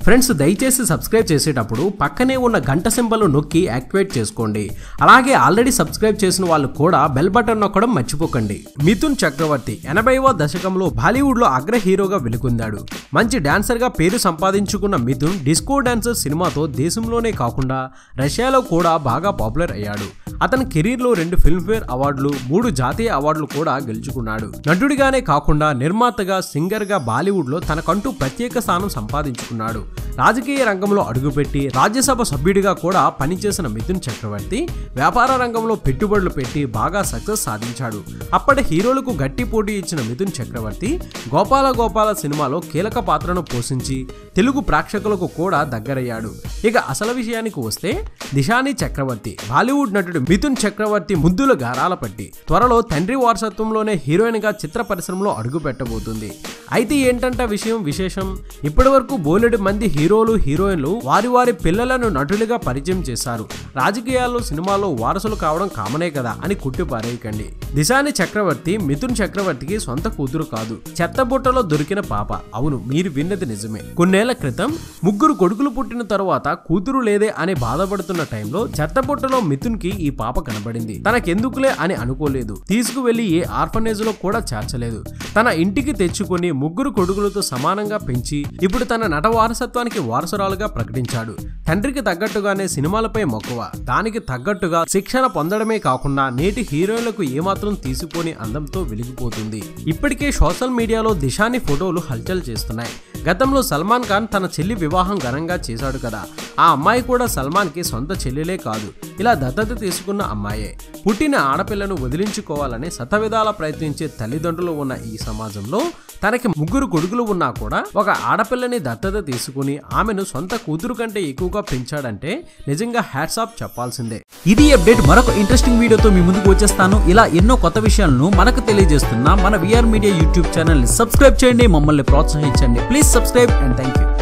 friends దయచేసి subscribe చేసేటప్పుడు పక్కనే ఉన్న గంట సింబల్ నొక్కి యాక్టివేట్ చేసుకోండి అలాగే ఆల్రెడీ సబ్స్క్రైబ్ చేసిన వాళ్ళు కూడా బెల్ బటన్ నొక్కడం మర్చిపోకండి మిథున్ చక్రవర్తి ఎనభైవ దశకంలో బాలీవుడ్ లో అగ్ర హీరోగా వెలుగొందాడు మంచి డాన్సర్ గా పేరు సంపాదించుకున్న మిథున్ డిస్కో డాన్సర్ సినిమాతో దేశంలోనే కాకుండా రష్యాలో కూడా బాగా పాపులర్ అయ్యాడు అతని కెరీర్ లో రెండు ఫిల్మ్ఫేర్ అవార్డులు మూడు జాతీయ అవార్డులు కూడా గెలుచుకున్నాడు నటుడిగానే కాకుండా నిర్మాతగా సింగర్ గా బాలీవుడ్ లో తనకంటూ ప్రత్యేక స్థానం సంపాదించుకున్నాడు రాజకీయ రంగంలో అడుగుపెట్టి రాజ్యసభ సభ్యుడిగా కూడా పనిచేసిన మిథున్ చక్రవర్తి వ్యాపార రంగంలో పెట్టుబడులు పెట్టి బాగా సక్సెస్ సాధించాడు అప్పటి హీరోలకు గట్టి పోటీ ఇచ్చిన మిథున్ చక్రవర్తి గోపాల గోపాల సినిమాలో కీలక పాత్రను పోషించి తెలుగు ప్రేక్షకులకు కూడా దగ్గరయ్యాడు ఇక అసలు విషయానికి వస్తే దిశాని చక్రవర్తి బాలీవుడ్ నటుడు మిథున్ చక్రవర్తి ముద్దుల గారాల పట్టి త్వరలో తండ్రి వారసత్వంలోనే హీరోయిన్ గా చిత్ర పరిశ్రమలో అడుగు పెట్టబోతుంది అయితే ఏంటంట విషయం విశేషం ఇప్పటి వరకు బోలెడు మంది హీరోలు హీరోయిన్లు వారి వారి పిల్లలను నటులుగా పరిచయం చేశారు రాజకీయాల్లో సినిమాలో వారసులు కావడం కామనే కదా అని కుట్టి పారేయకండి దిశాని చక్రవర్తి మిథున్ చక్రవర్తికి సొంత కూతురు కాదు చెత్తబుట్టలో దొరికిన పాప అవును మీరు విన్నది నిజమే కొన్నేళ్ల క్రితం ముగ్గురు కొడుకులు పుట్టిన తరువాత కూతురు లేదే అని బాధపడుతున్న టైంలో చెత్తబుట్టలో మిథున్ కి ఈ పాప కనబడింది తనకెందుకులే అని అనుకోలేదు తీసుకువెళ్లి ఏ ఆర్ఫనేజ్ లో కూడా చేర్చలేదు తన ఇంటికి తెచ్చుకొని ముగ్గురు కొడుకులతో సమానంగా పెంచి ఇప్పుడు తన నట వారసత్వానికి వారసురాలుగా ప్రకటించాడు తండ్రికి తగ్గట్టుగానే సినిమాలపై మక్కువ దానికి తగ్గట్టుగా శిక్షణ పొందడమే కాకుండా నేటి హీరోయిన్లకు ఏమాత్రం తీసిపోని అందంతో వెలిగిపోతుంది ఇప్పటికే సోషల్ మీడియాలో దిశాని ఫోటోలు హల్చల్ చేస్తున్నాయి గతంలో సల్మాన్ ఖాన్ తన చెల్లి వివాహం ఘనంగా చేశాడు కదా ఆ అమ్మాయి కూడా సల్మాన్ కి సొంత చెల్లెలే కాదు ఇలా దత్తత తీసుకున్న అమ్మాయే పుట్టిన ఆడపిల్లను వదిలించుకోవాలని శతవిధాల ప్రయత్నించే తల్లిదండ్రులు ఉన్న ఈ సమాజంలో తనకి ముగ్గురు కొడుకులు ఉన్నా కూడా ఒక ఆడపిల్లని దత్తత తీసుకుని ఆమెను సొంత కూతురు కంటే ఎక్కువగా పెంచాడంటే నిజంగా హ్యాట్స్ ఆఫ్ చెప్పాల్సిందే ఇది అప్డేట్ మరొక ఇంట్రెస్టింగ్ వీడియోతో మీ ముందుకు వచ్చేస్తాను ఇలా ఎన్నో కొత్త విషయాలను మనకు తెలియజేస్తున్న మన విఆర్ మీడియా యూట్యూబ్ ఛానల్ ని సబ్స్క్రైబ్ చేయండి మమ్మల్ని ప్రోత్సహించండి please subscribe and thank you